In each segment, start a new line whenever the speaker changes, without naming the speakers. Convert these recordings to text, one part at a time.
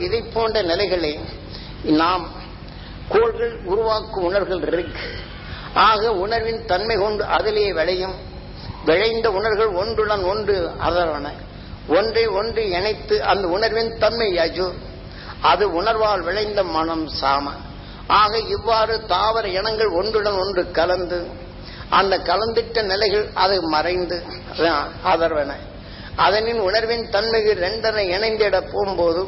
இதை போன்ற நிலைகளை நாம் கோள்கள் உருவாக்கும் உணர்வுகள் இருக்கு ஆக உணர்வின் தன்மை கொண்டு அதிலே விளையும் விளைந்த உணர்வுகள் ஒன்றுடன் ஒன்று அதர்வன ஒன்றை ஒன்று இணைத்து அந்த உணர்வின் தன்மை யஜு அது உணர்வால் விளைந்த மனம் சாம ஆக இவ்வாறு தாவர இனங்கள் ஒன்றுடன் ஒன்று கலந்து அந்த கலந்திட்ட நிலைகள் அது மறைந்து அதர்வன அதனின் உணர்வின் தன்மைகள் ரெண்டனை இணைந்திட போகும்போது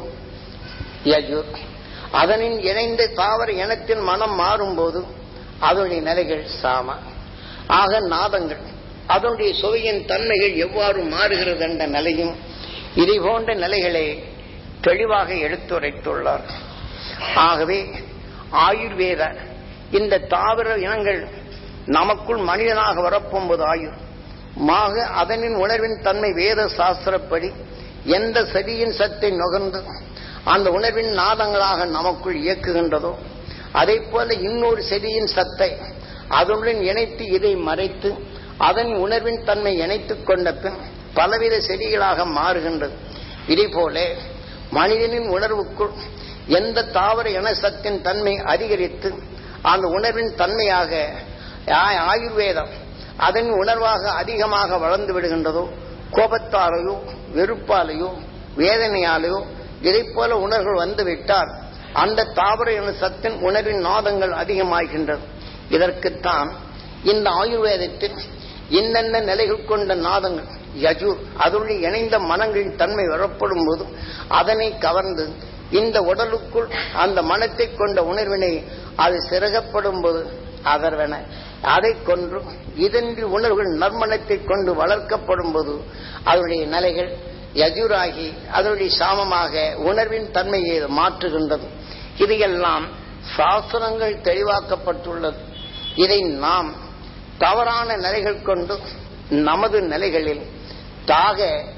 யஜு அதனின் இணைந்த தாவர இனத்தின் மனம் மாறும்போது அதனுடைய நிலைகள் சாம ஆக நாதங்கள் அதனுடைய சுவையின் தன்மைகள் எவ்வாறு மாறுகிறது என்ற நிலையும் இதை போன்ற நிலைகளை தெளிவாக எடுத்துரைத்துள்ளார் ஆகவே ஆயுர்வேத இந்த தாவர இனங்கள் நமக்குள் மனிதனாக வரப்போகும்போது ஆயுர் மாக அதனின் உணர்வின் தன்மை வேத சாஸ்திரப்படி எந்த செடியின் சத்தை நுகர்ந்து அந்த உணர்வின் நாதங்களாக நமக்குள் இயக்குகின்றதோ அதே போல இன்னொரு செடியின் சத்தை அதனுடன் இணைத்து இதை மறைத்து அதன் உணர்வின் தன்மை இணைத்துக் கொண்ட பின் பலவித செடிகளாக மாறுகின்றது இதே போல மனிதனின் உணர்வுக்குள் எந்த தாவர இன சத்தின் தன்மை அதிகரித்து அந்த உணர்வின் தன்மையாக ஆயுர்வேதம் அதன் உணர்வாக அதிகமாக வளர்ந்து விடுகின்றதோ கோபத்தாலேயோ வெறுப்பாலேயோ வேதனையாலேயோ இதை போல உணர்வுகள் வந்துவிட்டால் அந்த தாவர இன சத்தின் உணர்வின் நாதங்கள் அதிகமாகின்றது இதற்குத்தான் இந்த ஆயுர்வேதத்தில் என்னென்ன நிலைகள் கொண்ட நாதங்கள் யஜு அதனுடைய இணைந்த மனங்களின் தன்மை வரப்படும் போது அதனை கவர்ந்து இந்த உடலுக்குள் அந்த மனத்தை கொண்ட உணர்வினை அது சிறகப்படும் போது அதர்வன அதை கொன்று இதன்றி உணர்வுகள் நற்மணத்தை கொண்டு வளர்க்கப்படும் போது அதனுடைய நிலைகள் யஜுராகி அதனுடைய சாமமாக உணர்வின் தன்மையை மாற்றுகின்றது இதையெல்லாம் சாஸ்திரங்கள் தெளிவாக்கப்பட்டுள்ளது இதை நாம் தவறான நிலைகள் கொண்டு நமது நிலைகளில் தாக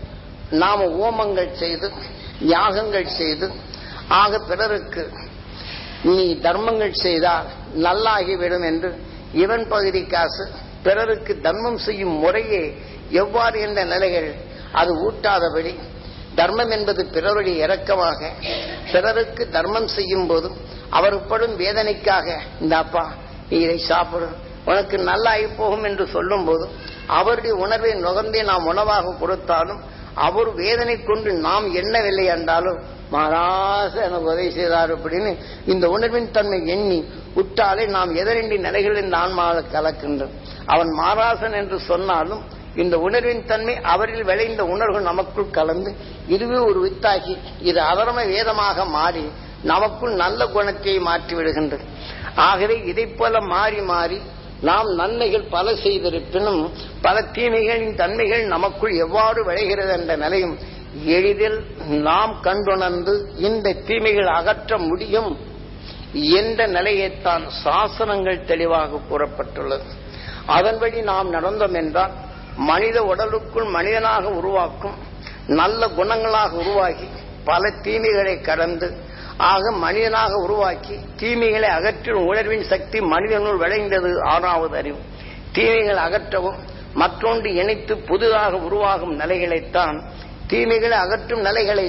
நாம ஓமங்கள் செய்து யாகங்கள் செய்து ஆக பிறருக்கு நீ தர்மங்கள் செய்தால் நல்லாகிவிடும் என்று இவன் பகுதி காசு பிறருக்கு தர்மம் செய்யும் முறையே எவ்வாறு என்ற நிலைகள் அது ஊட்டாதபடி தர்மம் என்பது பிறருடைய இறக்கமாக பிறருக்கு தர்மம் செய்யும் போது அவர் படும் வேதனைக்காக இந்த அப்பா நீ இதை சாப்பிடு உனக்கு நல்லாகி போகும் என்று சொல்லும் போது அவருடைய உணர்வை நுகர்ந்தே நாம் உணவாக கொடுத்தாலும் அவர் வேதனை கொண்டு நாம் எண்ணவில்லை என்றாலும் மகாராச எனக்கு உதவி செய்தார் அப்படின்னு இந்த உணர்வின் தன்மை எண்ணி உற்றாலே நாம் எதிரண்டி நிலைகள் இந்த ஆன்மாவில் கலக்கின்றோம் அவன் மாராசன் என்று சொன்னாலும் இந்த உணர்வின் தன்மை அவரில் விளைந்த உணர்வு நமக்குள் கலந்து இதுவே ஒரு வித்தாகி இது அதரம வேதமாக மாறி நமக்குள் நல்ல குணத்தை மாற்றி விடுகின்றது ஆகவே இதை போல மாறி மாறி நாம் நன்மைகள் பல செய்திருப்பினும் பல தீமைகளின் தன்மைகள் நமக்குள் எவ்வாறு விளைகிறது என்ற நிலையும் எளிதில் நாம் கண்டுணர்ந்து இந்த தீமைகள் அகற்ற முடியும் என்ற நிலையைத்தான் சாசனங்கள் தெளிவாக கூறப்பட்டுள்ளது அதன்படி நாம் நடந்தோம் என்றால் மனித உடலுக்குள் மனிதனாக உருவாக்கும் நல்ல குணங்களாக உருவாகி பல தீமைகளை கடந்து ஆக மனிதனாக உருவாக்கி தீமைகளை அகற்றும் உணர்வின் சக்தி மனிதனுள் விளைந்தது ஆறாவது அறிவு தீமைகள் அகற்றவும் மற்றொன்று இணைத்து புதிதாக உருவாகும் நிலைகளைத்தான் தீமைகளை அகற்றும் நிலைகளை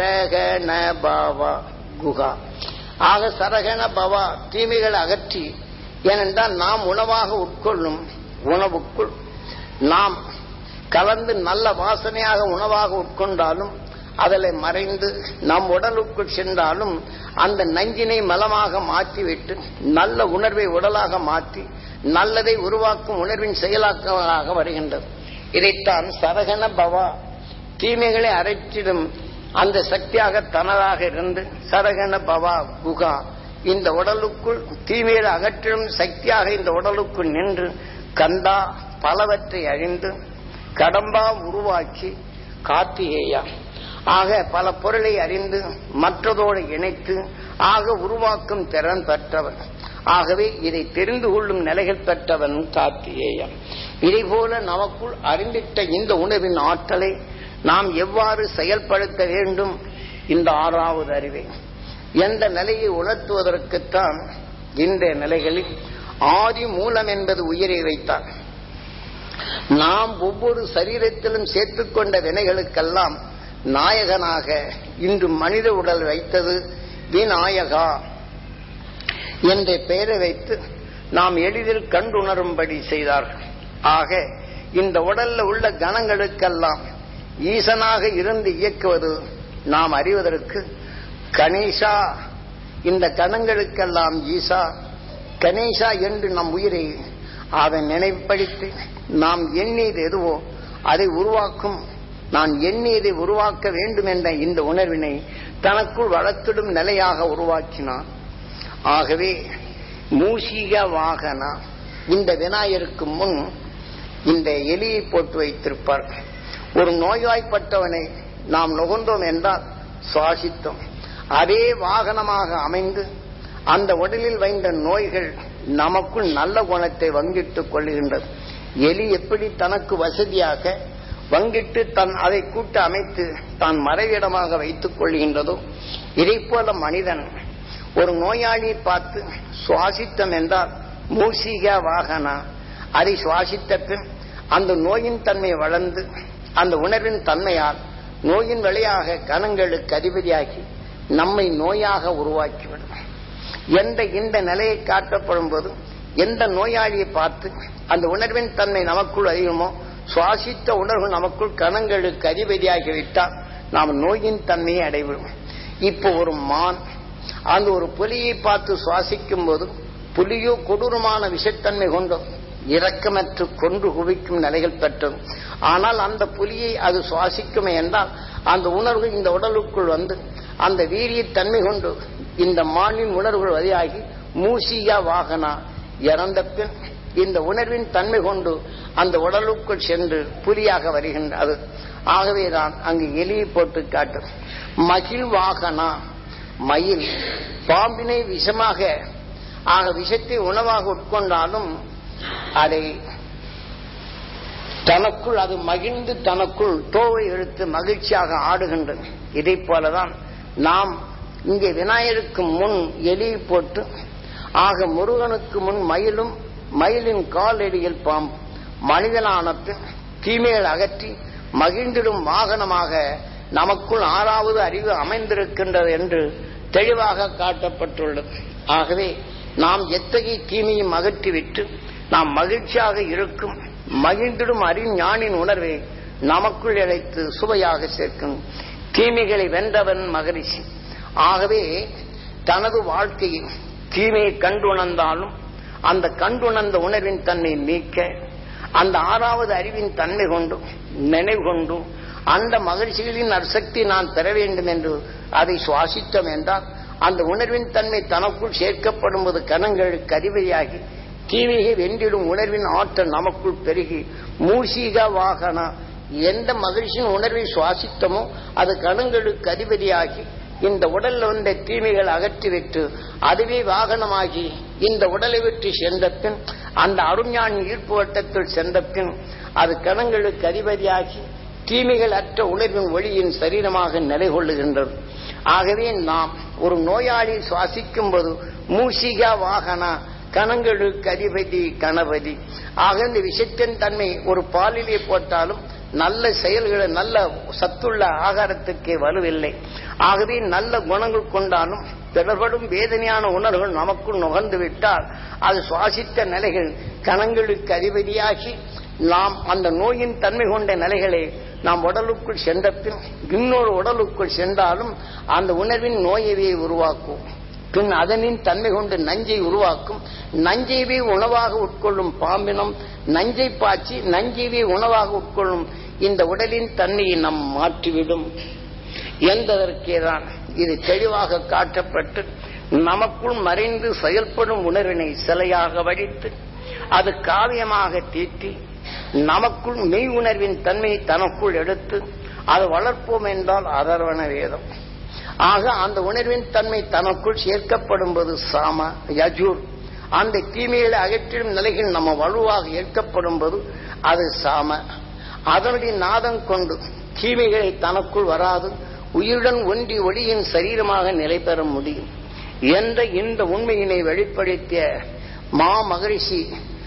சரகன பாவா குகா ஆக சரகன பவா தீமைகளை அகற்றி ஏனென்றால் நாம் உணவாக உட்கொள்ளும் உணவுக்குள் நாம் கலந்து நல்ல வாசனையாக உணவாக உட்கொண்டாலும் அதில் மறைந்து நம் உடலுக்குள் சென்றாலும் அந்த நஞ்சினை மலமாக மாற்றிவிட்டு நல்ல உணர்வை உடலாக மாற்றி நல்லதை உருவாக்கும் உணர்வின் செயலாக்கமாக வருகின்றது இதைத்தான் சரகன பவா தீமைகளை அரைச்சிடும் அந்த சக்தியாக தனதாக இருந்து சரகன பவா குகா இந்த உடலுக்குள் தீமையை அகற்றிடும் சக்தியாக இந்த உடலுக்குள் நின்று கந்தா பலவற்றை அழிந்து கடம்பா உருவாக்கி கார்த்திகேயா ஆக பல பொருளை அறிந்து மற்றதோடு இணைத்து ஆக உருவாக்கும் திறன் பெற்றவன் ஆகவே இதை தெரிந்து கொள்ளும் நிலைகள் பெற்றவன் கார்த்திகேயன் இதை போல நமக்குள் அறிந்திட்ட இந்த உணவின் ஆற்றலை நாம் எவ்வாறு செயல்படுத்த வேண்டும் இந்த ஆறாவது அறிவை எந்த நிலையை உணர்த்துவதற்குத்தான் இந்த நிலைகளில் ஆதி மூலம் என்பது உயிரை வைத்தார் நாம் ஒவ்வொரு சரீரத்திலும் சேர்த்துக்கொண்ட வினைகளுக்கெல்லாம் நாயகனாக இன்று மனித உடல் வைத்தது விநாயகா என்ற பெயரை வைத்து நாம் எளிதில் கண்டுணரும்படி செய்தார்கள் ஆக இந்த உடல்ல உள்ள கணங்களுக்கெல்லாம் ஈசனாக இருந்து இயக்குவது நாம் அறிவதற்கு கணேசா இந்த கணங்களுக்கெல்லாம் ஈசா கணேசா என்று நம் உயிரை அதை நினைப்படுத்தி நாம் எண்ணியது எதுவோ அதை உருவாக்கும் நான் எண்ணியதை உருவாக்க வேண்டும் என்ற இந்த உணர்வினை தனக்குள் வளர்த்திடும் நிலையாக உருவாக்கினான் ஆகவே மூஷிக வாகனா இந்த விநாயகருக்கு முன் இந்த எலியை போட்டு வைத்திருப்பார் ஒரு நோய்வாய்ப்பட்டவனை நாம் நுகர்ந்தோம் என்றால் சுவாசித்தோம் அதே வாகனமாக அமைந்து அந்த உடலில் வைந்த நோய்கள் நமக்குள் நல்ல குணத்தை வங்கிட்டுக் கொள்ளுகின்றது எலி எப்படி தனக்கு வசதியாக வங்கிட்டு தன் அதை கூட்ட அமைத்து தான் மறைவிடமாக வைத்துக் கொள்கின்றதோ இதை போல மனிதன் ஒரு நோயாளியை பார்த்து சுவாசித்தம் என்றால் மூசிக வாகனா அதை சுவாசித்த பின் அந்த நோயின் தன்மை வளர்ந்து அந்த உணர்வின் தன்மையால் நோயின் வழியாக கணங்களுக்கு அதிபதியாகி நம்மை நோயாக உருவாக்கிவிடும் எந்த இந்த நிலையை காட்டப்படும் போது எந்த நோயாளியை பார்த்து அந்த உணர்வின் தன்மை நமக்குள் அதிகமோ சுவாசித்த உணர்வு நமக்குள் கணங்களுக்கு அதிபதியாகிவிட்டால் நாம் நோயின் தன்மையை அடைவோம் இப்போ ஒரு மான் அந்த ஒரு புலியை பார்த்து சுவாசிக்கும் போது புலியோ கொடூரமான விஷத்தன்மை கொண்டோம் இரக்கமற்று கொன்று குவிக்கும் நிலைகள் பெற்றது ஆனால் அந்த புலியை அது சுவாசிக்குமே என்றால் அந்த உணர்வு இந்த உடலுக்குள் வந்து அந்த வீரிய தன்மை கொண்டு இந்த மானின் உணர்வுகள் வழியாகி மூசியா வாகனா இறந்த பின் இந்த உணர்வின் தன்மை கொண்டு அந்த உடலுக்குள் சென்று புலியாக வருகின்றது ஆகவேதான் அங்கு எலியை போட்டு காட்டும் மகிழ் வாகனா மயில் பாம்பினை விஷமாக ஆக விஷத்தை உணவாக உட்கொண்டாலும் அதை தனக்குள் அது மகிழ்ந்து தனக்குள் தோவை எடுத்து மகிழ்ச்சியாக ஆடுகின்றது இதை போலதான் நாம் இங்கே விநாயகருக்கு முன் எலி போட்டு ஆக முருகனுக்கு முன் மயிலும் மயிலின் காலடியில் பாம்பு மனிதனான பின் தீமைகள் அகற்றி மகிழ்ந்திடும் வாகனமாக நமக்குள் ஆறாவது அறிவு அமைந்திருக்கின்றது என்று தெளிவாக காட்டப்பட்டுள்ளது ஆகவே நாம் எத்தகைய தீமையும் அகற்றிவிட்டு நாம் மகிழ்ச்சியாக இருக்கும் மகிழ்ந்திடும் அறிஞானின் உணர்வை நமக்குள் இழைத்து சுவையாக சேர்க்கும் தீமைகளை வென்றவன் மகரிஷி ஆகவே தனது வாழ்க்கையில் தீமையை கண்டுணர்ந்தாலும் அந்த கண்டுணர்ந்த உணர்வின் தன்னை நீக்க அந்த ஆறாவது அறிவின் தன்மை கொண்டும் நினைவு கொண்டும் அந்த மகிழ்ச்சிகளின் அசக்தி நான் பெற வேண்டும் என்று அதை சுவாசித்தோம் என்றால் அந்த உணர்வின் தன்மை தனக்குள் சேர்க்கப்படும் போது கணங்களுக்கு அறிவையாகி தீமையை வென்றிடும் உணர்வின் ஆற்றல் நமக்குள் பெருகி மூசிக வாகனா எந்த மகிழ்ச்சியின் உணர்வை சுவாசித்தமோ அது கணங்களுக்கு அதிபதியாகி இந்த உடல்ல வந்த தீமைகள் அகற்றிவிட்டு அதுவே வாகனமாகி இந்த உடலை விட்டு சென்ற பின் அந்த அருஞான் ஈர்ப்பு வட்டத்தில் சென்ற பின் அது கணங்களுக்கு அதிபதியாகி தீமைகள் அற்ற உணர்வின் ஒளியின் சரீரமாக நிலை கொள்ளுகின்றது ஆகவே நாம் ஒரு நோயாளி சுவாசிக்கும் போது மூசிகா வாகனா கணங்களுக்கு அதிபதி கணபதி ஆக இந்த விஷத்தின் தன்மை ஒரு பாலிலே போட்டாலும் நல்ல செயல்களை நல்ல சத்துள்ள ஆகாரத்துக்கே வலுவில்லை ஆகவே நல்ல குணங்கள் கொண்டாலும் பிறர்படும் வேதனையான உணர்வுகள் நமக்குள் நுகர்ந்து விட்டால் அது சுவாசித்த நிலைகள் கணங்களுக்கு அதிபதியாகி நாம் அந்த நோயின் தன்மை கொண்ட நிலைகளை நாம் உடலுக்குள் சென்ற பின் இன்னொரு உடலுக்குள் சென்றாலும் அந்த உணர்வின் நோயவே உருவாக்கும் பின் அதனின் தன்மை கொண்டு நஞ்சை உருவாக்கும் நஞ்சைவே உணவாக உட்கொள்ளும் பாம்பினம் நஞ்சை பாய்ச்சி நஞ்சைவே உணவாக உட்கொள்ளும் இந்த உடலின் தன்மையை நம் மாற்றிவிடும் என்பதற்கேதான் இது தெளிவாக காட்டப்பட்டு நமக்குள் மறைந்து செயல்படும் உணர்வினை சிலையாக வடித்து அது காவியமாக தீட்டி நமக்குள் மெய் உணர்வின் தன்மையை தனக்குள் எடுத்து அது வளர்ப்போம் என்றால் அதர்வன வேதம் ஆக அந்த உணர்வின் தன்மை தனக்குள் சேர்க்கப்படும் போது சாம யஜூர் அந்த தீமைகளை அகற்றிடும் நிலைகள் நம்ம வலுவாக ஏற்கப்படும் போது அது சாம அதனுடைய நாதம் கொண்டு தீமைகளை தனக்குள் வராது உயிருடன் ஒன்றி ஒளியின் சரீரமாக நிலை பெற முடியும் என்ற இந்த உண்மையினை வெளிப்படுத்திய மா மகரிஷி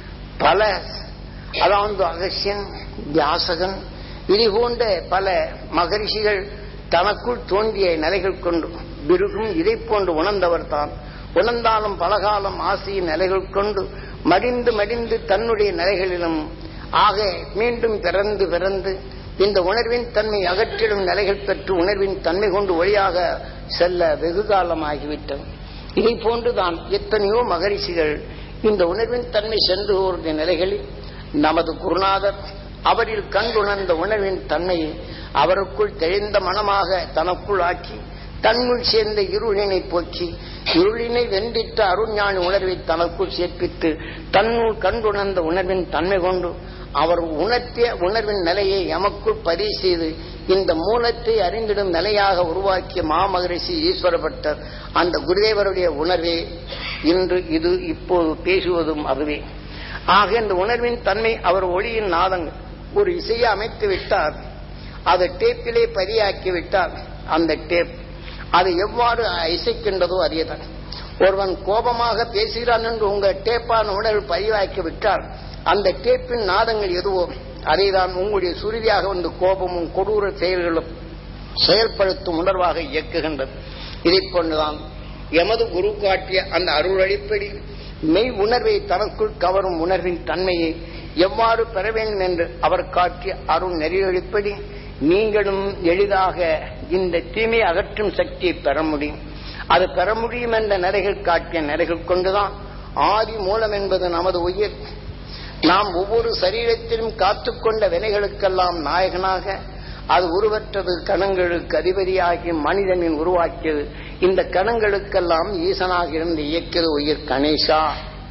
பல அதாவது அகசியன் வியாசகன் இது போன்ற பல மகரிஷிகள் தனக்குள் தோன்றிய நிலைகள் கொண்டு பிருகும் இதை போன்று உணர்ந்தவர் தான் உணர்ந்தாலும் பலகாலம் ஆசையின் நிலைகள் கொண்டு மடிந்து மடிந்து தன்னுடைய நிலைகளிலும் ஆக மீண்டும் பிறந்து பிறந்து இந்த உணர்வின் தன்மை அகற்றிடும் நிலைகள் பெற்று உணர்வின் தன்மை கொண்டு வழியாக செல்ல வெகு காலமாகிவிட்டது இதை போன்றுதான் எத்தனையோ மகரிஷிகள் இந்த உணர்வின் தன்மை சென்று கூறிய நிலைகளில் நமது குருநாதர் அவரில் கண்டுணர்ந்த உணர்வின் தன்மையை அவருக்குள் தெளிந்த மனமாக தனக்குள் ஆக்கி தன்னுள் சேர்ந்த இருளினை போக்கி இருளினை வென்றிட்ட அருஞானி உணர்வை தனக்குள் சேர்ப்பித்து தன்னுள் கண்டுணர்ந்த உணர்வின் தன்மை கொண்டு அவர் உணர்த்திய உணர்வின் நிலையை எமக்குள் பதிவு செய்து இந்த மூலத்தை அறிந்திடும் நிலையாக உருவாக்கிய மாமகரிஷி ஈஸ்வரப்பட்டர் அந்த குருதேவருடைய உணர்வே இன்று இது இப்போது பேசுவதும் அதுவே ஆக இந்த உணர்வின் தன்மை அவர் ஒளியின் நாதங்கள் ஒரு இசையை அமைத்து விட்டார் அதை டேப்பிலே பதியாக்கி விட்டார் அந்த டேப் அது எவ்வாறு இசைக்கின்றதோ அறியதான் ஒருவன் கோபமாக பேசுகிறான் என்று உங்கள் டேப்பான உணர்வு பதிவாக்கி விட்டால் அந்த டேப்பின் நாதங்கள் எதுவோ அதைதான் உங்களுடைய சுருதியாக வந்து கோபமும் கொடூர செயல்களும் செயல்படுத்தும் உணர்வாக இயக்குகின்றது இதை போன்றுதான் எமது குரு காட்டிய அந்த அருளடிப்படி மெய் உணர்வை தனக்குள் கவரும் உணர்வின் தன்மையை எவ்வாறு பெற வேண்டும் என்று அவர் காட்டிய அருள் நெறியடிப்படி நீங்களும் எளிதாக இந்த தீமை அகற்றும் சக்தியை பெற முடியும் அது பெற முடியும் என்ற நிலைகள் காட்டிய நிலைகள் கொண்டுதான் ஆதி மூலம் என்பது நமது உயிர் நாம் ஒவ்வொரு சரீரத்திலும் காத்துக்கொண்ட வினைகளுக்கெல்லாம் நாயகனாக அது உருவற்றது கணங்களுக்கு அதிபதியாகி மனிதனின் உருவாக்கியது இந்த கணங்களுக்கெல்லாம் ஈசனாக இருந்து இயக்கியது உயிர் கணேசா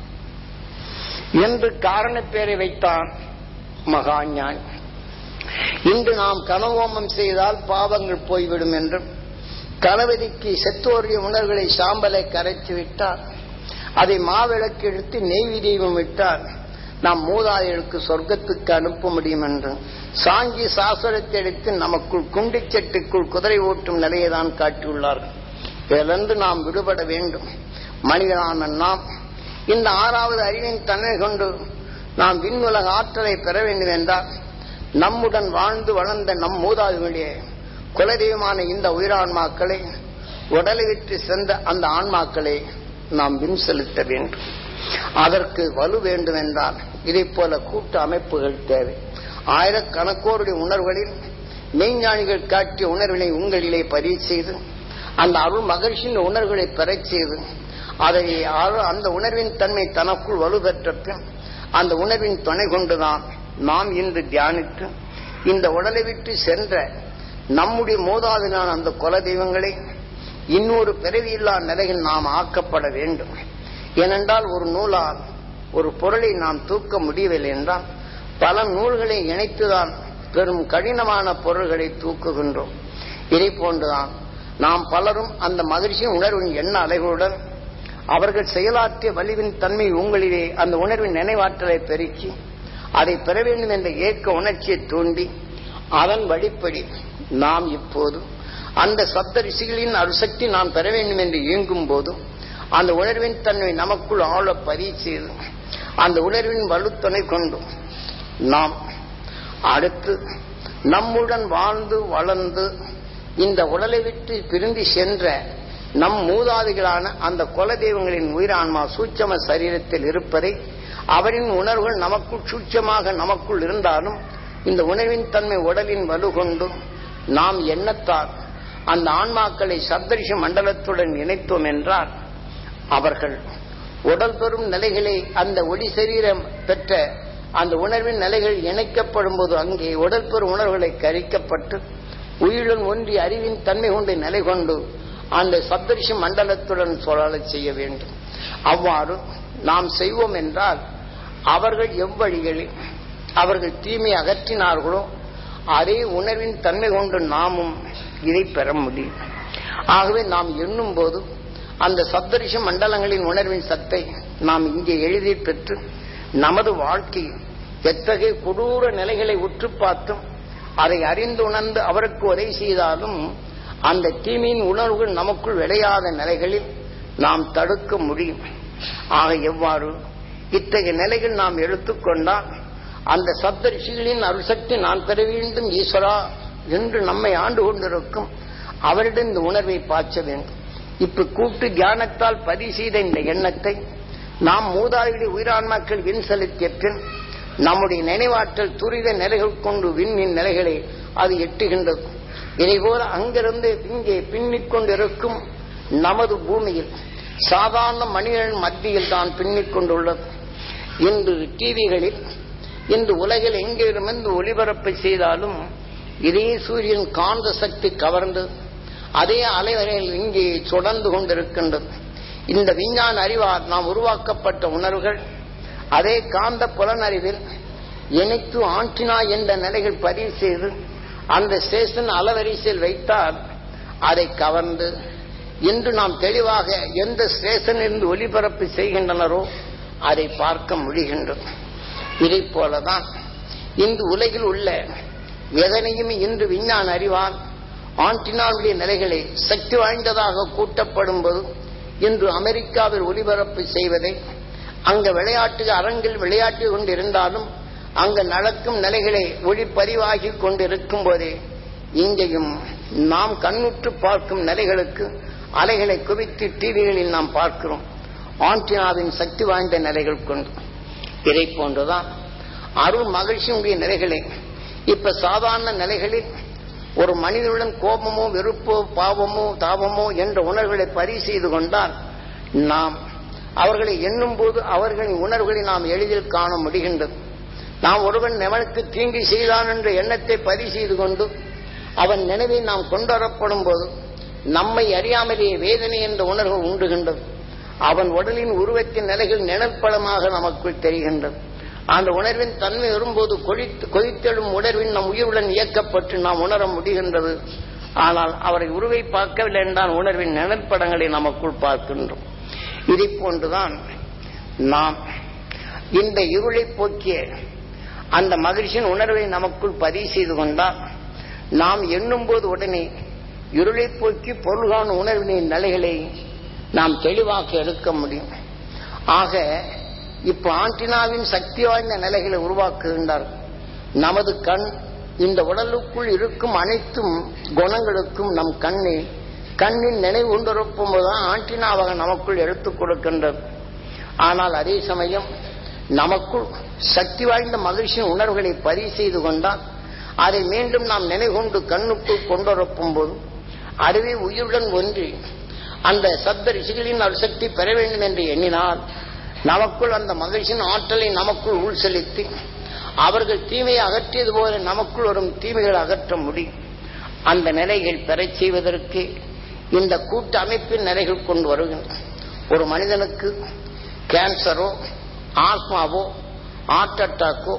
என்று காரணப்பேரை வைத்தான் மகாஞான் இன்று நாம் கனவோமம் செய்தால் பாவங்கள் போய்விடும் என்றும் கணவதிக்கு செத்தோரிய உணர்வுகளை சாம்பலை கரைத்து விட்டார் அதை மாவிளக்கு எடுத்து நெய்வி தெய்வம் விட்டார் நாம் மூதாதைகளுக்கு சொர்க்கத்துக்கு அனுப்ப முடியும் என்று சாங்கி சாஸ்திரத்தை எடுத்து நமக்குள் குண்டிச்சட்டுக்குள் குதிரை ஓட்டும் நிலையை தான் காட்டியுள்ளார்கள் இதிலிருந்து நாம் விடுபட வேண்டும் மனிதனான நாம் இந்த ஆறாவது அறிவின் தன்மை கொண்டு நாம் விண்ணுலக ஆற்றலை பெற வேண்டும் என்றால் நம்முடன் வாழ்ந்து வளர்ந்த நம் மூதாதைகளுடைய குலதெய்வமான இந்த உயிரான்மாக்களை உடலை விட்டு சென்ற அந்த ஆன்மாக்களை நாம் வின் செலுத்த வேண்டும் அதற்கு வலு வேண்டும் என்றால் இதை போல கூட்டு அமைப்புகள் தேவை ஆயிரக்கணக்கோருடைய உணர்வுகளில் மெய்ஞானிகள் காட்டிய உணர்வினை உங்களிலே பதிவு செய்து அந்த அருள் மகிழ்ச்சியின் உணர்வுகளை பெறச் செய்து அதை அந்த உணர்வின் தன்மை தனக்குள் வலுப்பெற்ற பின் அந்த உணர்வின் துணை கொண்டுதான் நாம் இன்று தியானித்து இந்த உடலை விட்டு சென்ற நம்முடைய மோதாதினான அந்த குல தெய்வங்களை இன்னொரு பிறவியில்லா நிலையில் நாம் ஆக்கப்பட வேண்டும் ஏனென்றால் ஒரு நூலால் ஒரு பொருளை நாம் தூக்க முடியவில்லை என்றால் பல நூல்களை இணைத்துதான் பெரும் கடினமான பொருள்களை தூக்குகின்றோம் இதை போன்றுதான் நாம் பலரும் அந்த மகிழ்ச்சியின் உணர்வின் எண்ண அலைகளுடன் அவர்கள் செயலாற்றிய வலிவின் தன்மை உங்களிலே அந்த உணர்வின் நினைவாற்றலை பெருக்கி அதை பெற வேண்டும் என்ற ஏக்க உணர்ச்சியை தூண்டி அதன் வழிப்படி நாம் இப்போது அந்த சப்த ரிஷிகளின் அருசக்தி நாம் பெற வேண்டும் என்று இயங்கும் போதும் அந்த உணர்வின் தன்மை நமக்குள் ஆழ பதிவு செய்து அந்த உணர்வின் வலுத்துணை கொண்டு நாம் அடுத்து நம்முடன் வாழ்ந்து வளர்ந்து இந்த உடலை விட்டு பிரிந்து சென்ற நம் மூதாதிகளான அந்த குல தெய்வங்களின் உயிரான்மா சூட்சம சரீரத்தில் இருப்பதை அவரின் உணர்வுகள் நமக்குள் சூட்சமாக நமக்குள் இருந்தாலும் இந்த உணர்வின் தன்மை உடலின் வலு கொண்டு நாம் எண்ணத்தால் அந்த ஆன்மாக்களை சப்தரிஷ மண்டலத்துடன் இணைத்தோம் என்றால் அவர்கள் உடல் பெறும் நிலைகளை அந்த ஒளி சரீரம் பெற்ற அந்த உணர்வின் நிலைகள் இணைக்கப்படும் போது அங்கே உடல் பெறும் உணர்வுகளை கரிக்கப்பட்டு உயிருடன் ஒன்றி அறிவின் தன்மை கொண்டு நிலை கொண்டு அந்த சப்தரிஷ மண்டலத்துடன் சொலாளச் செய்ய வேண்டும் அவ்வாறு நாம் செய்வோம் என்றால் அவர்கள் எவ்வழிகளில் அவர்கள் தீமை அகற்றினார்களோ அதே உணர்வின் தன்மை கொண்டு நாமும் இதை பெற முடியும் ஆகவே நாம் எண்ணும் போது அந்த சப்தரிஷ மண்டலங்களின் உணர்வின் சத்தை நாம் இங்கே எழுதி பெற்று நமது வாழ்க்கையில் எத்தகைய கொடூர நிலைகளை உற்று பார்த்தும் அதை அறிந்து உணர்ந்து அவருக்கு உதவி செய்தாலும் அந்த தீமையின் உணர்வுகள் நமக்குள் விளையாத நிலைகளில் நாம் தடுக்க முடியும் ஆக எவ்வாறு இத்தகைய நிலைகள் நாம் எடுத்துக்கொண்டால் அந்த சப்த ரிஷிகளின் அருள்சக்தி நான் பெற வேண்டும் ஈஸ்வரா என்று நம்மை ஆண்டு கொண்டிருக்கும் அவரிடம் இந்த உணர்வை பாய்ச்ச வேண்டும் இப்ப கூட்டு தியானத்தால் பதிவு செய்த இந்த எண்ணத்தை நாம் மூதாதையுடைய உயிரான்மாக்கள் விண் செலுத்திய பின் நம்முடைய நினைவாற்றல் துரித நிலைகள் கொண்டு விண்ணின் நிலைகளை அது எட்டுகின்றது இதேபோல அங்கிருந்து இங்கே பின்னிக் கொண்டிருக்கும் நமது பூமியில் சாதாரண மனிதர்கள் மத்தியில் தான் பின்னிக் கொண்டுள்ளது இன்று டிவிகளில் இன்று உலகில் எங்கிருமிருந்து ஒளிபரப்பு செய்தாலும் இதே சூரியன் காந்த சக்தி கவர்ந்து அதே அலைவரையில் இங்கே சுடர்ந்து கொண்டிருக்கின்றது இந்த விஞ்ஞான அறிவால் நாம் உருவாக்கப்பட்ட உணர்வுகள் அதே காந்த புலனறிவில் இணைத்து ஆண்டினா என்ற நிலைகள் பதிவு செய்து அந்த ஸ்டேஷன் அலவரிசையில் வைத்தால் அதை கவர்ந்து இன்று நாம் தெளிவாக எந்த ஸ்டேஷன் இருந்து ஒளிபரப்பு செய்கின்றனரோ அதை பார்க்க முடிகின்றது இதை போலதான் இன்று உலகில் உள்ள எதனையும் இன்று விஞ்ஞான அறிவால் ஆண்டினாவுடைய நிலைகளை சக்தி வாய்ந்ததாக கூட்டப்படும் போது இன்று அமெரிக்காவில் ஒளிபரப்பு செய்வதை அங்க விளையாட்டு அரங்கில் விளையாட்டு கொண்டிருந்தாலும் அங்கு நடக்கும் நிலைகளை ஒளிப்பதிவாகி கொண்டிருக்கும் போதே இங்கேயும் நாம் கண்ணுற்று பார்க்கும் நிலைகளுக்கு அலைகளை குவித்து டிவிகளில் நாம் பார்க்கிறோம் ஆண்டினாவின் சக்தி வாய்ந்த நிலைகள் கொண்டு இதை போன்றுதான் அருள் மகிழ்ச்சியுடைய நிலைகளை இப்ப சாதாரண நிலைகளில் ஒரு மனிதனுடன் கோபமோ வெறுப்போ பாவமோ தாபமோ என்ற உணர்வுகளை பதிவு செய்து கொண்டால் நாம் அவர்களை எண்ணும் போது அவர்களின் உணர்வுகளை நாம் எளிதில் காண முடிகின்றது நாம் ஒருவன் எவனுக்கு தீங்கு செய்தான் என்ற எண்ணத்தை பதிவு செய்து கொண்டு அவன் நினைவை நாம் கொண்டுவரப்படும் போது நம்மை அறியாமலேயே வேதனை என்ற உணர்வு உண்டுகின்றது அவன் உடலின் உருவத்தின் நிலைகள் நிழற்படமாக நமக்குள் தெரிகின்றது அந்த உணர்வின் தன்மை வரும்போது கொழித்து கொதித்தெழும் உணர்வின் நம் உயிருடன் இயக்கப்பட்டு நாம் உணர முடிகின்றது ஆனால் அவரை உருவை பார்க்கவில்லை என்றால் உணர்வின் நிழற்படங்களை நமக்குள் பார்க்கின்றோம் இதை போன்றுதான் நாம் இந்த இருளை போக்கிய அந்த மகிழ்ச்சியின் உணர்வை நமக்குள் பதிவு செய்து கொண்டால் நாம் எண்ணும் போது உடனே இருளை போக்கி பொருளான உணர்வினின் நிலைகளை நாம் தெளிவாக எடுக்க முடியும் ஆக இப்ப ஆண்டினாவின் சக்தி வாய்ந்த நிலைகளை உருவாக்குகின்றார் நமது கண் இந்த உடலுக்குள் இருக்கும் அனைத்தும் குணங்களுக்கும் நம் கண்ணை கண்ணின் நினைவு கொண்டிருக்கும் போதுதான் ஆண்டினாவாக நமக்குள் எடுத்துக் கொடுக்கின்றது ஆனால் அதே சமயம் நமக்குள் சக்தி வாய்ந்த மகிழ்ச்சியின் உணர்வுகளை பதிவு செய்து கொண்டால் அதை மீண்டும் நாம் நினைவு கொண்டு கண்ணுக்குள் கொண்டிருக்கும் போது அதுவே உயிருடன் ஒன்றி அந்த சப்த ரிஷிகளின் அருசக்தி பெற வேண்டும் என்று எண்ணினால் நமக்குள் அந்த மகிழ்ச்சியின் ஆற்றலை நமக்குள் உள் செலுத்தி அவர்கள் தீமையை அகற்றியது போல நமக்குள் வரும் தீமைகளை அகற்ற முடியும் அந்த நிலைகள் பெறச் செய்வதற்கு இந்த கூட்டு அமைப்பின் நிலைகள் கொண்டு வருகின்றன ஒரு மனிதனுக்கு கேன்சரோ ஆஸ்மாவோ ஹார்ட் அட்டாக்கோ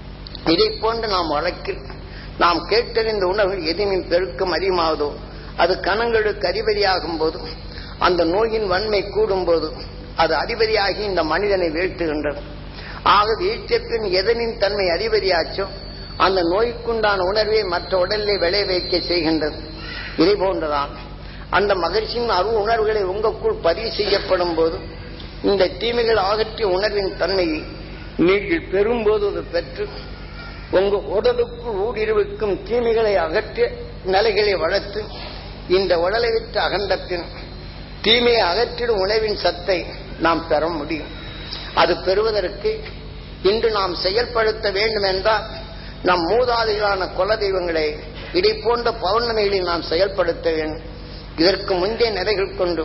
இதை போன்று நாம் வழக்கில் நாம் கேட்டறிந்த உணவுகள் எதுவும் பெருக்கம் அதிகமாகுதோ அது கணங்களுக்கு அதிபதியாகும் போது அந்த நோயின் வன்மை கூடும் போது அது அதிபதியாகி இந்த மனிதனை வீழ்த்துகின்றது ஆக வீழ்த்திய பின் எதனின் தன்மை அதிபதியாச்சோ அந்த நோய்க்குண்டான உணர்வை மற்ற உடலிலே விளை வைக்க செய்கின்றது இதை போன்றுதான் அந்த மகிழ்ச்சியின் அரு உணர்வுகளை உங்களுக்குள் பதிவு செய்யப்படும் போது இந்த தீமைகள் அகற்றிய உணர்வின் தன்மையை நீங்கள் பெறும்போது அது பெற்று உங்க உடலுக்குள் ஊடுருவிக்கும் தீமைகளை அகற்றிய நிலைகளை வளர்த்து இந்த உடலை விட்டு அகன்ற பின் தீமையை அகற்றிடும் உணவின் சத்தை நாம் பெற முடியும் அது பெறுவதற்கு இன்று நாம் செயல்படுத்த வேண்டும் என்றால் நம் மூதாதைகளான குல தெய்வங்களை இதை போன்ற பௌர்ணமிகளில் நாம் செயல்படுத்த வேண்டும் இதற்கு முந்தைய நிலைகள் கொண்டு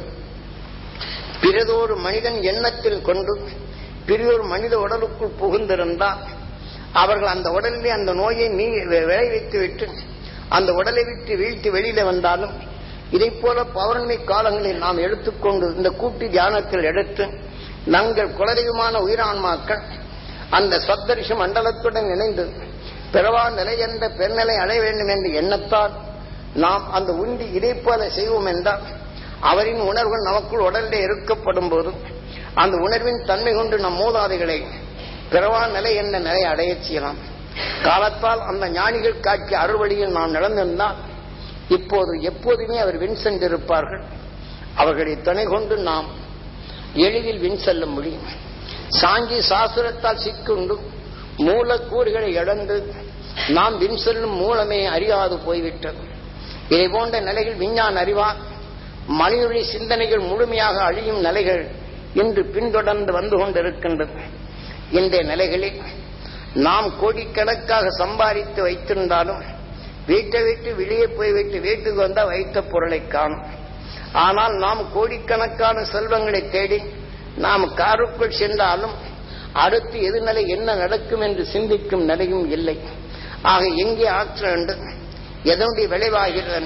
பிறதொரு மனிதன் எண்ணத்தில் கொண்டு பிறியொரு மனித உடலுக்குள் புகுந்திருந்தால் அவர்கள் அந்த உடலிலே அந்த நோயை நீ விளைவித்து விட்டு அந்த உடலை விட்டு வீழ்த்தி வெளியில வந்தாலும் இதை போல பௌர்ணமி காலங்களில் நாம் எடுத்துக்கொண்டு இந்த கூட்டு தியானத்தில் எடுத்து நாங்கள் குலதெய்வமான உயிரான்மாக்கள் அந்த சப்தரிஷ மண்டலத்துடன் இணைந்து பிறவா நிலை என்ற பெருநிலை அடைய வேண்டும் என்ற எண்ணத்தால் நாம் அந்த உண்டி இதை போல செய்வோம் என்றால் அவரின் உணர்வுகள் நமக்குள் உடலிலே இருக்கப்படும் போது அந்த உணர்வின் தன்மை கொண்டு நம் மூதாதைகளை பிறவா நிலை என்ற நிலை அடையச் செய்யலாம் காலத்தால் அந்த ஞானிகள் காட்சிய அறுவழியில் நாம் நடந்திருந்தால் இப்போது எப்போதுமே அவர் வின் சென்றிருப்பார்கள் அவர்களை துணை கொண்டு நாம் எளிதில் வின் செல்ல முடியும் சாங்கி சாஸ்திரத்தால் சிக்குண்டு மூலக்கூறுகளை இழந்து நாம் வின் செல்லும் மூலமே அறியாது போய்விட்டது இதை போன்ற நிலைகள் விஞ்ஞான அறிவால் மனிதனுடைய சிந்தனைகள் முழுமையாக அழியும் நிலைகள் இன்று பின்தொடர்ந்து வந்து கொண்டிருக்கின்றது இந்த நிலைகளில் நாம் கோடிக்கணக்காக சம்பாதித்து வைத்திருந்தாலும் வீட்டை விட்டு வெளியே போய் விட்டு வீட்டுக்கு வந்தால் வைத்த பொருளை காணும் ஆனால் நாம் கோடிக்கணக்கான செல்வங்களை தேடி நாம் காருக்குள் சென்றாலும் அடுத்து எதிர்நிலை என்ன நடக்கும் என்று சிந்திக்கும் நிலையும் இல்லை ஆக எங்கே ஆக்சிடென்ட் எதனுடைய விளைவாகிறது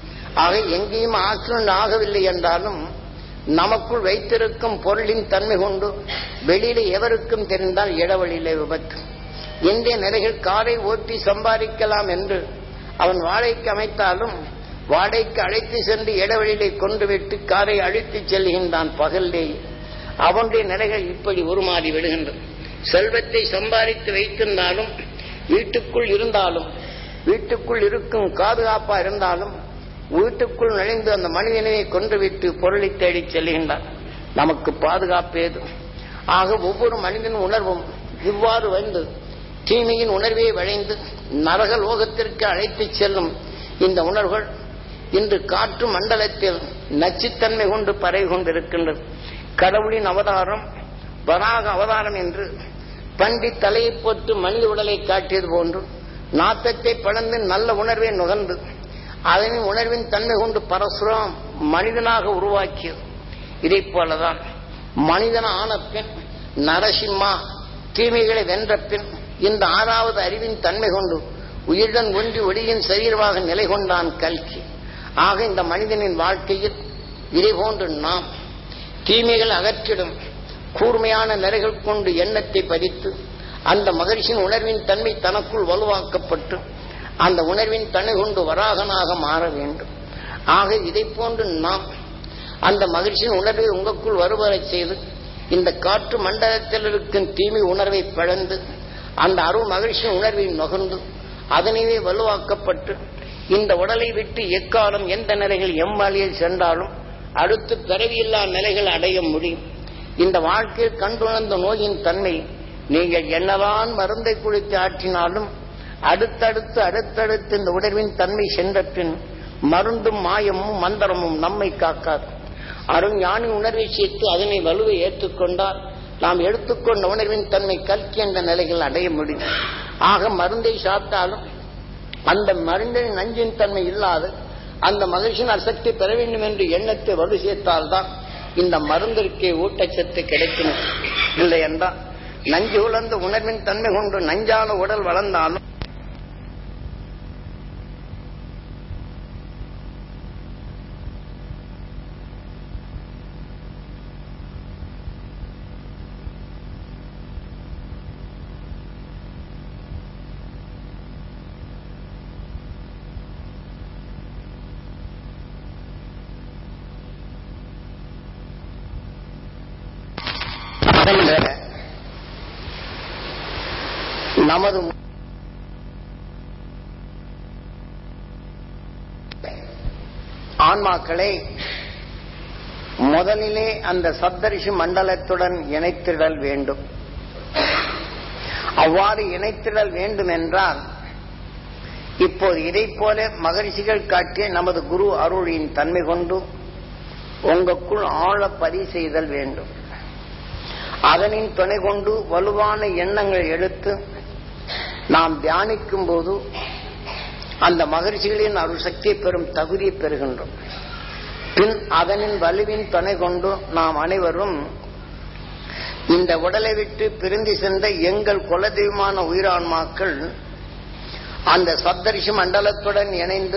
ஆக எங்கேயும் ஆக்சிடென்ட் ஆகவில்லை என்றாலும் நமக்குள் வைத்திருக்கும் பொருளின் தன்மை கொண்டு வெளியில எவருக்கும் தெரிந்தால் இடவழியிலே விபத்து இந்திய நிலைகள் காரை ஓட்டி சம்பாதிக்கலாம் என்று அவன் வாடகைக்கு அமைத்தாலும் வாடகைக்கு அழைத்து சென்று இடவழியிலே கொண்டு விட்டு காரை அழித்து செல்கின்றான் பகல்லேயே அவனுடைய நிலைகள் இப்படி உருமாறி விடுகின்றது செல்வத்தை சம்பாதித்து வைத்திருந்தாலும் வீட்டுக்குள் இருந்தாலும் வீட்டுக்குள் இருக்கும் பாதுகாப்பா இருந்தாலும் வீட்டுக்குள் நுழைந்து அந்த மனிதனையை கொன்றுவிட்டு பொருளை தேடி செல்கின்றான் நமக்கு பாதுகாப்பு ஏது ஆக ஒவ்வொரு மனிதன் உணர்வும் இவ்வாறு வந்து தீமையின் உணர்வே விளைந்து நரக லோகத்திற்கு அழைத்துச் செல்லும் இந்த உணர்வுகள் இன்று காற்று மண்டலத்தில் நச்சுத்தன்மை கொண்டு பரவி கொண்டிருக்கின்றது கடவுளின் அவதாரம் வராக அவதாரம் என்று பண்டி தலையை போட்டு மனித உடலை காட்டியது போன்று நாத்தத்தை பழந்து நல்ல உணர்வை நுகர்ந்து அதன் உணர்வின் தன்மை கொண்டு பரசுரம் மனிதனாக உருவாக்கியது இதை போலதான் மனிதன் ஆன பின் நரசிம்மா தீமைகளை வென்ற பின் இந்த ஆறாவது அறிவின் தன்மை கொண்டு உயிருடன் ஒன்றி ஒளியின் சரீரமாக நிலை கொண்டான் கல்கி ஆக இந்த மனிதனின் வாழ்க்கையில் இதை போன்று நாம் தீமைகள் அகற்றிடும் கூர்மையான நிலைகள் கொண்டு எண்ணத்தை பதித்து அந்த மகிழ்ச்சியின் உணர்வின் தன்மை தனக்குள் வலுவாக்கப்பட்டு அந்த உணர்வின் தன்மை கொண்டு வராகனாக மாற வேண்டும் ஆக இதை போன்று நாம் அந்த மகிழ்ச்சியின் உணர்வை உங்களுக்குள் வருவரை செய்து இந்த காற்று மண்டலத்தில் இருக்கும் தீமை உணர்வை பிளந்து அந்த அருள் மகிழ்ச்சியின் உணர்வை நுகர்ந்து அதனையே வலுவாக்கப்பட்டு இந்த உடலை விட்டு எக்காலம் எந்த நிலைகள் எம்மாலியில் சென்றாலும் அடுத்து பிறவியில்லா நிலைகள் அடைய முடியும் இந்த வாழ்க்கையில் கண்டுணர்ந்த நோயின் தன்மை நீங்கள் என்னதான் மருந்தை குளித்து ஆற்றினாலும் அடுத்தடுத்து அடுத்தடுத்து இந்த உணர்வின் தன்மை சென்ற பின் மருந்தும் மாயமும் மந்திரமும் நம்மை காக்காது அருண் ஞானி உணர்வை சேர்த்து அதனை வலுவை ஏற்றுக்கொண்டால் நாம் எடுத்துக்கொண்ட உணர்வின் தன்மை கல்கி என்ற நிலைகள் அடைய முடியும் ஆக மருந்தை சாப்பிட்டாலும் அந்த மருந்தின் நஞ்சின் தன்மை இல்லாது அந்த மகிழ்ச்சியின் அசக்தி பெற வேண்டும் என்று எண்ணத்தை வலு சேர்த்தால்தான் இந்த மருந்திற்கே ஊட்டச்சத்து கிடைக்கும் இல்லை என்றால் நஞ்சு உலர்ந்த உணர்வின் தன்மை கொண்டு நஞ்சான உடல் வளர்ந்தாலும் என்ற நமது ஆன்மாக்களை முதலிலே அந்த சப்தரிஷி மண்டலத்துடன் இணைத்திடல் வேண்டும் அவ்வாறு இணைத்திடல் வேண்டும் என்றால் இப்போது இதை போல மகரிஷிகள் காட்டிய நமது குரு அருளின் தன்மை கொண்டு உங்களுக்குள் ஆழ பதிவு செய்தல் வேண்டும் அதனின் துணை கொண்டு வலுவான எண்ணங்கள் எடுத்து நாம் தியானிக்கும் போது அந்த மகிழ்ச்சிகளின் அருள் சக்தியை பெறும் தகுதியை பெறுகின்றோம் பின் அதனின் வலுவின் துணை கொண்டு நாம் அனைவரும் இந்த உடலை விட்டு பிரிந்து சென்ற எங்கள் குலதெய்வமான உயிரான்மாக்கள் அந்த சப்தரிஷி மண்டலத்துடன் இணைந்து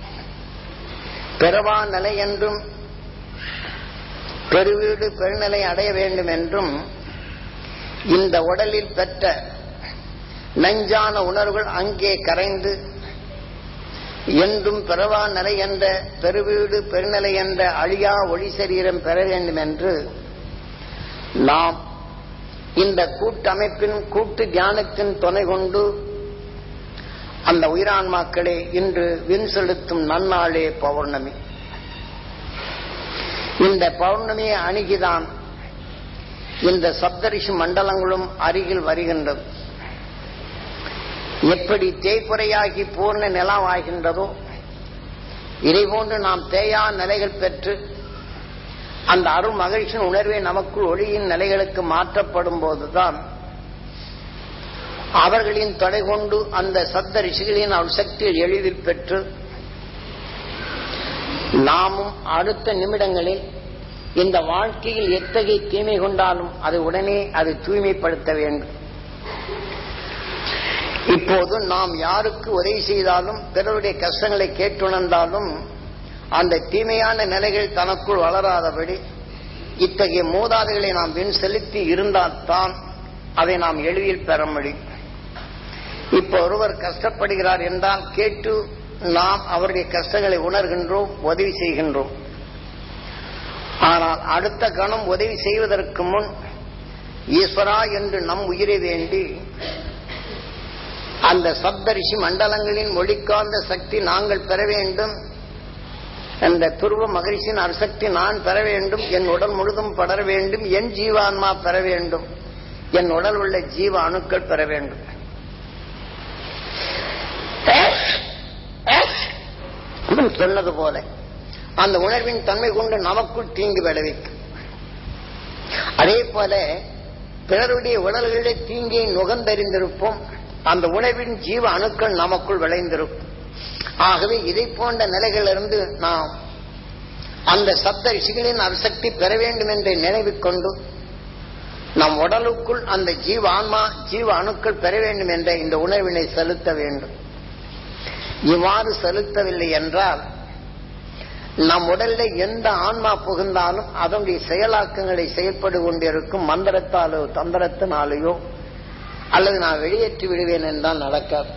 பிறவா நிலை என்றும் பெருவீடு பெருநிலை அடைய வேண்டும் என்றும் இந்த உடலில் பெற்ற நஞ்சான உணர்வுகள் அங்கே கரைந்து என்றும் பிறவா நிலை என்ற பெருவீடு பெருநிலை என்ற அழியா ஒளி சரீரம் பெற வேண்டும் என்று நாம் இந்த கூட்டமைப்பின் கூட்டு தியானத்தின் துணை கொண்டு அந்த உயிரான்மாக்களே இன்று வின் செலுத்தும் நன்னாளே பௌர்ணமி இந்த பௌர்ணமியை அணுகிதான் இந்த சப்தரிஷி மண்டலங்களும் அருகில் வருகின்றது எப்படி தேய்ப்புறையாகி பூர்ண நிலமாகின்றதோ இதை போன்று நாம் தேயா நிலைகள் பெற்று அந்த அருள் மகிழ்ச்சியின் உணர்வை நமக்குள் ஒளியின் நிலைகளுக்கு மாற்றப்படும் போதுதான் அவர்களின் தொடை கொண்டு அந்த சப்த ரிஷிகளின் அருள் சக்தியில் எளிதில் பெற்று நாமும் அடுத்த நிமிடங்களில் இந்த வாழ்க்கையில் எத்தகைய தீமை கொண்டாலும் அது உடனே அது தூய்மைப்படுத்த வேண்டும் இப்போது நாம் யாருக்கு உதவி செய்தாலும் பிறருடைய கஷ்டங்களை கேட்டுணர்ந்தாலும் அந்த தீமையான நிலைகள் தனக்குள் வளராதபடி இத்தகைய மூதாதைகளை நாம் வின் செலுத்தி இருந்தால்தான் அதை நாம் எளிதில் பெற முடியும் இப்ப ஒருவர் கஷ்டப்படுகிறார் என்றால் கேட்டு நாம் அவருடைய கஷ்டங்களை உணர்கின்றோம் உதவி செய்கின்றோம் ஆனால் அடுத்த கணம் உதவி செய்வதற்கு முன் ஈஸ்வரா என்று நம் உயிரை வேண்டி அந்த சப்தரிஷி மண்டலங்களின் ஒளிக்காந்த சக்தி நாங்கள் பெற வேண்டும் அந்த துருவ மகிழ்ச்சியின் அரிசக்தி நான் பெற வேண்டும் என் உடல் முழுதும் படர வேண்டும் என் ஜீவான்மா பெற வேண்டும் என் உடல் உள்ள ஜீவ அணுக்கள் பெற வேண்டும் சொன்னது போல அந்த உணர்வின் தன்மை கொண்டு நமக்குள் தீங்கு விளைவிக்கும் அதே போல பிறருடைய உடல்களிலே தீங்கியை நுகர்ந்தறிந்திருப்போம் அந்த உணவின் ஜீவ அணுக்கள் நமக்குள் விளைந்திருக்கும் ஆகவே இதை போன்ற நிலைகளிலிருந்து நாம் அந்த சப்த ரிஷிகளின் அரிசக்தி பெற வேண்டும் என்று நினைவு கொண்டு நம் உடலுக்குள் அந்த ஜீவ ஆன்மா ஜீவ அணுக்கள் பெற வேண்டும் என்ற இந்த உணர்வினை செலுத்த வேண்டும் இவ்வாறு செலுத்தவில்லை என்றால் நம் உடல்ல எந்த ஆன்மா புகுந்தாலும் அதனுடைய செயலாக்கங்களை செயல்பட்டு கொண்டிருக்கும் மந்திரத்தாலோ தந்திரத்தினாலேயோ அல்லது நான் வெளியேற்றி விடுவேன் என்றால் நடக்காது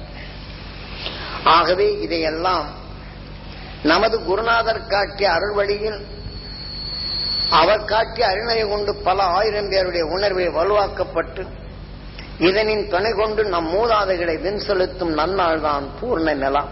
ஆகவே இதையெல்லாம் நமது குருநாதர் காட்டிய அருள் வழியில் அவர் காட்டிய அருணை கொண்டு பல ஆயிரம் பேருடைய உணர்வை வலுவாக்கப்பட்டு இதனின் துணை கொண்டு நம் மூதாதைகளை வின் செலுத்தும் நன்னாள் தான் பூர்ண நிலம்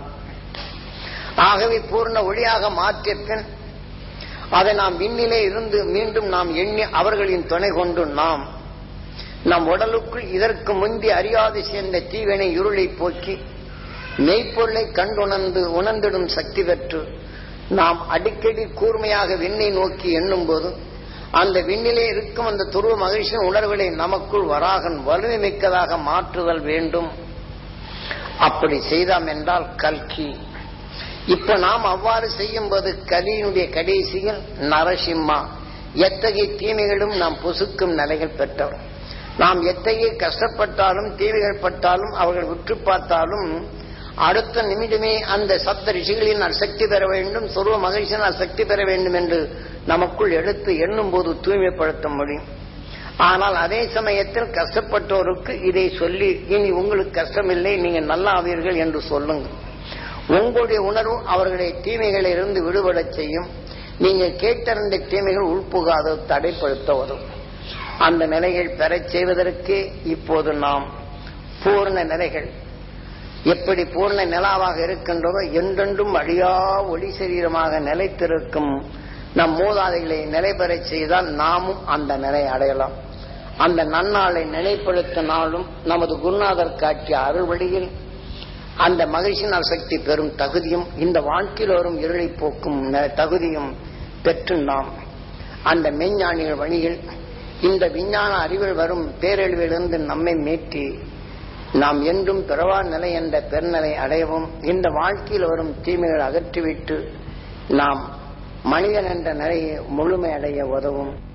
ஆகவே பூர்ண ஒளியாக மாற்றிய பின் அதை நாம் விண்ணிலே இருந்து மீண்டும் நாம் எண்ணி அவர்களின் துணை கொண்டு நாம் நம் உடலுக்குள் இதற்கு முந்தி அறியாது சேர்ந்த தீவினை இருளை போக்கி மெய்ப்பொருளை கண்டுணர்ந்து உணர்ந்திடும் சக்தி பெற்று நாம் அடிக்கடி கூர்மையாக விண்ணை நோக்கி எண்ணும் போது அந்த விண்ணிலே இருக்கும் அந்த துருவ மகிழ்ச்சியின் உணர்வுகளை நமக்குள் வராகன் வலிமை மிக்கதாக மாற்றுதல் வேண்டும் அப்படி செய்தாம் என்றால் கல்கி இப்ப நாம் அவ்வாறு செய்யும் போது கலியினுடைய கடைசியில் நரசிம்மா எத்தகைய தீமைகளும் நாம் பொசுக்கும் நிலைகள் பெற்றவர் நாம் எத்தகைய கஷ்டப்பட்டாலும் தீமைகள் பட்டாலும் அவர்கள் உற்று பார்த்தாலும் அடுத்த நிமிடமே அந்த சப்த ரிஷிகளின் சக்தி பெற வேண்டும் சொருவ மகிழ்ச்சியின் சக்தி பெற வேண்டும் என்று நமக்குள் எடுத்து எண்ணும் போது தூய்மைப்படுத்த முடியும் ஆனால் அதே சமயத்தில் கஷ்டப்பட்டோருக்கு இதை சொல்லி இனி உங்களுக்கு கஷ்டமில்லை நீங்க நல்லா ஆவீர்கள் என்று சொல்லுங்கள் உங்களுடைய உணர்வு அவர்களுடைய தீமைகளில் இருந்து விடுபடச் செய்யும் நீங்கள் கேட்டறிந்த தீமைகள் உள்புகாத தடைப்படுத்த வரும் அந்த நிலைகள் பெறச் செய்வதற்கே இப்போது நாம் பூர்ண நிலைகள் எப்படி பூர்ண நிலாவாக இருக்கின்றதோ என்றென்றும் அழியா ஒளி சரீரமாக நிலைத்திருக்கும் நம் மூதாதைகளை நிலை பெறச் செய்தால் நாமும் அந்த நிலை அடையலாம் அந்த நன்னாளை நிலைப்படுத்தினாலும் நமது குருநாதர் காட்டிய அருள் வழியில் அந்த மகிழ்ச்சியின் சக்தி பெறும் தகுதியும் இந்த வாழ்க்கையில் வரும் இருளை போக்கும் தகுதியும் பெற்று நாம் அந்த மெஞ்ஞானிகள் வழியில் இந்த விஞ்ஞான அறிவில் வரும் பேரழிவிலிருந்து நம்மை மீட்டி நாம் என்றும் பிறவா நிலை என்ற பெருநிலை அடையவும் இந்த வாழ்க்கையில் வரும் தீமைகள் அகற்றிவிட்டு நாம் மனிதன் என்ற நிலையை முழுமை அடைய உதவும்